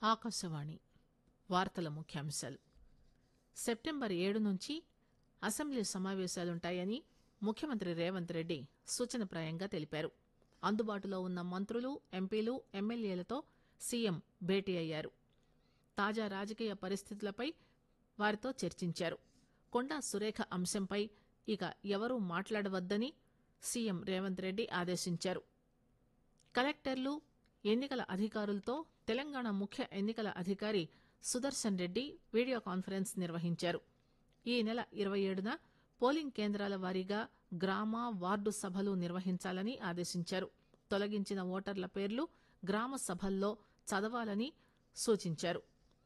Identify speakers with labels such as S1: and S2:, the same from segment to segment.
S1: ఆకాశవాణి వార్తల ముఖ్యాంశాలు సెప్టెంబర్ ఏడు నుంచి అసెంబ్లీ సమావేశాలుంటాయని ముఖ్యమంత్రి రేవంత్ రెడ్డి సూచనప్రాయంగా తెలిపారు అందుబాటులో ఉన్న మంత్రులు ఎంపీలు ఎమ్మెల్యేలతో సీఎం భేటీ అయ్యారు తాజా రాజకీయ పరిస్థితులపై వారితో చర్చించారు కొండా సురేఖ అంశంపై ఇక ఎవరూ మాట్లాడవద్దని సీఎం రేవంత్ రెడ్డి ఆదేశించారు కలెక్టర్లు ఎన్నికల అధికారులతో తెలంగాణ ముఖ్య ఎన్నికల అధికారి సుదర్శన్ రెడ్డి వీడియో కాన్ఫరెన్స్ నిర్వహించారు ఈ నెల ఇరవై ఏడున పోలింగ్ కేంద్రాల వారీగా గ్రామ వార్డు సభలు నిర్వహించాలని ఆదేశించారు తొలగించిన ఓటర్ల పేర్లు గ్రామ సభల్లో చదవాలని సూచించారు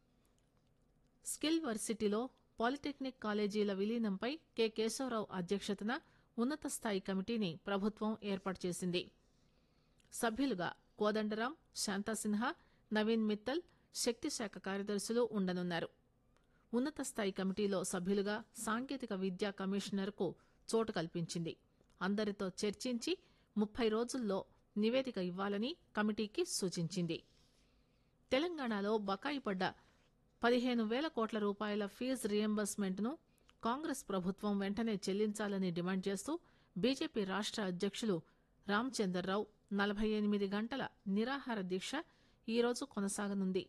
S1: స్కిల్ వర్సిటీలో పాలిటెక్నిక్ కాలేజీల విలీనంపై కె కేశవరావు అధ్యక్షతన ఉన్నత స్థాయి కమిటీని ప్రభుత్వం ఏర్పాటు చేసింది సభ్యులుగా కోదండరాం శాంతాసిన్హా నవీన్ మిత్తల్ శక్తి శాఖ కార్యదర్శులు ఉండనున్నారు ఉన్నత స్థాయి కమిటీలో సభ్యులుగా సాంకేతిక విద్యా కమిషనర్కు చోటు కల్పించింది అందరితో చర్చించి ముప్పై రోజుల్లో నివేదిక ఇవ్వాలని కమిటీకి సూచించింది తెలంగాణలో బకాయి పడ్డ పదిహేను వేల కోట్ల రూపాయల ఫీజు రియంబర్స్మెంట్ ను కాంగ్రెస్ ప్రభుత్వం వెంటనే చెల్లించాలని డిమాండ్ చేస్తూ బీజేపీ రాష్ట అధ్యక్షులు రామచందర్రావు నలభై ఎనిమిది గంటల నిరాహార దీక్ష ఈరోజు కొనసాగనుంది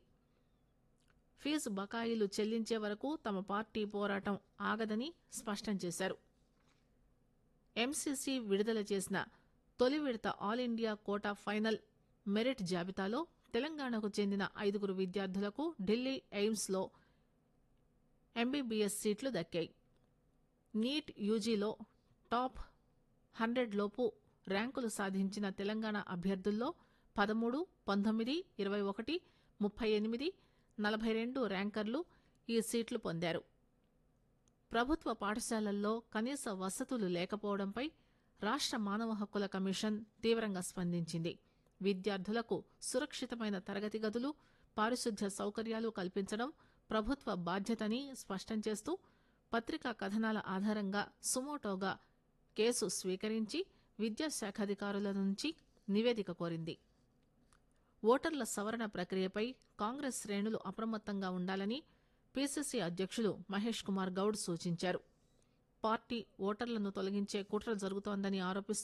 S1: ఫీజు బకాయిలు చెల్లించే వరకు తమ పార్టీ పోరాటం ఆగదని స్పష్టం చేశారు ఎంసీసీ విడుదల చేసిన తొలి విడత all India quota final merit జాబితాలో తెలంగాణకు చెందిన ఐదుగురు విద్యార్థులకు ఢిల్లీ ఎయిమ్స్ లో ఎంబీబీఎస్ సీట్లు దక్కాయి నీట్ యూజీలో టాప్ హండ్రెడ్ లోపు ర్యాంకులు సాధించిన తెలంగాణ అభ్యర్థుల్లో పదమూడు పంతొమ్మిది ఇరవై ఒకటి ముప్పై ఎనిమిది నలభై రెండు ర్యాంకర్లు ఈ సీట్లు పొందారు ప్రభుత్వ పాఠశాలల్లో కనీస వసతులు లేకపోవడంపై రాష్ట మానవ హక్కుల కమిషన్ తీవ్రంగా స్పందించింది విద్యార్థులకు సురక్షితమైన తరగతి గదులు పారిశుద్ధ్య సౌకర్యాలు కల్పించడం ప్రభుత్వ బాధ్యతని స్పష్టం చేస్తూ పత్రికా కథనాల ఆధారంగా సుమోటోగా కేసు స్వీకరించి విద్యాశాఖాధికారుల నుంచి నివేదిక కోరింది ఓటర్ల సవరణ ప్రక్రియపై కాంగ్రెస్ శ్రేణులు అప్రమత్తంగా ఉండాలని పీసీసీ అధ్యక్షులు మహేష్ కుమార్ గౌడ్ సూచించారు పార్టీ ఓటర్లను తొలగించే కుట్ర జరుగుతోందని ఆరోపిస్తూ